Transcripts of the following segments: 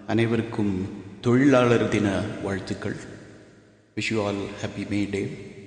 அனைவருக்கும் தொழிலாளர் தின வாழ்த்துக்கள் wish you all happy May Day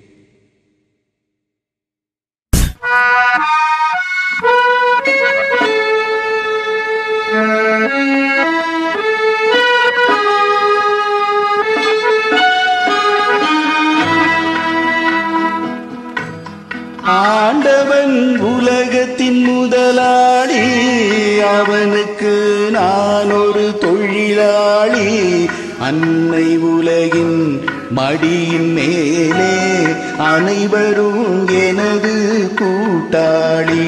ஆண்டவன் உலகத்தின் முதலாளி அவனுக்கு நான் ஒரு தொழிலாளி அன்னை உலகின் மடியின் மேலே அனைவரும் எனது கூட்டாளி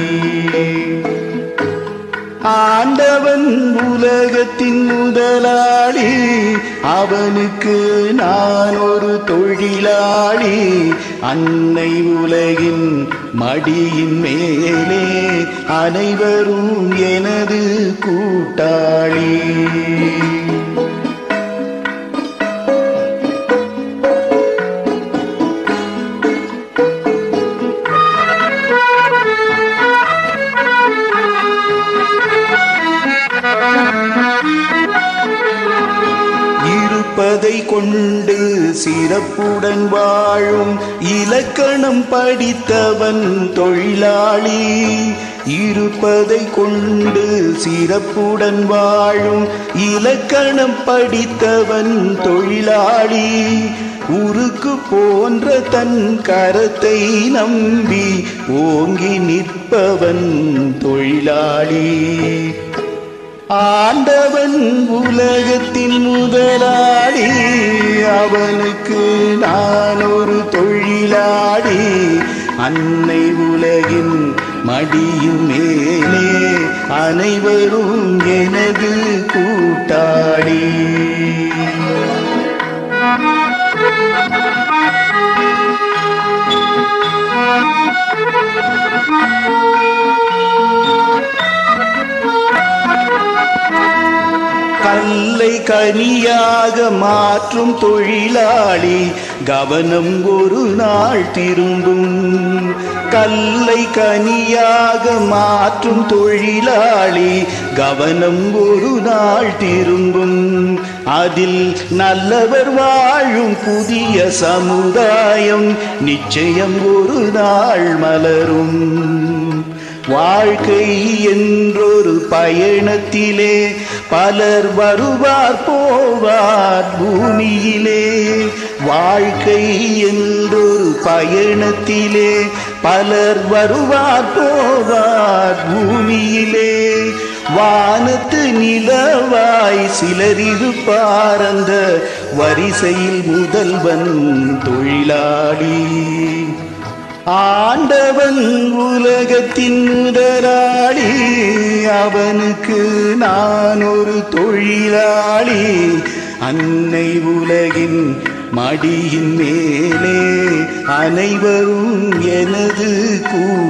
ஆண்டவன் உலகத்தின் முதலாளி அவனுக்கு நான் ஒரு தொழிலாளி அன்னை உலகின் மடியின் மேலே அனைவரும் எனது கூட்டாளி இருப்பதை கொண்டு சிறப்புடன் வாழும் இலக்கணம் படித்தவன் தொழிலாளி இருப்பதை கொண்டு சிறப்புடன் வாழும் இலக்கணம் படித்தவன் தொழிலாளி உருக்கு போன்ற தன் கரத்தை நம்பி ஓங்கி நிற்பவன் தொழிலாளி ஆண்டவன் உலகத்தின் முதலாளி அவனுக்கு நான் ஒரு தொழிலாளி அன்னை உலகின் மடியும் மேலே அனைவரும் எனது கூட்டாளி கல்லை கனியாக மாற்றும் தொழிலாளி கவனம் ஒரு நாள் திரும்பும் கல்லை கனியாக மாற்றும் தொழிலாளி கவனம் ஒரு நாள் திரும்பும் அதில் நல்லவர் வாழும் புதிய சமுதாயம் நிச்சயம் ஒரு நாள் மலரும் வாழ்க்கை என்றொரு பயணத்திலே பலர் வருவார் போவார் பூமியிலே வாழ்க்கை என்றொரு பயணத்திலே பலர் வருவார் போவார் பூமியிலே வானத்து நிலவாய் சிலர் இருப்பார் அந்த வரிசையில் முதல்வன் தொழிலாளி ஆண்டவன் உலகத்தின் முதலாளி அவனுக்கு நான் ஒரு தொழிலாளி அன்னை உலகின் மடியின் மேலே அனைவரும் எனது கூ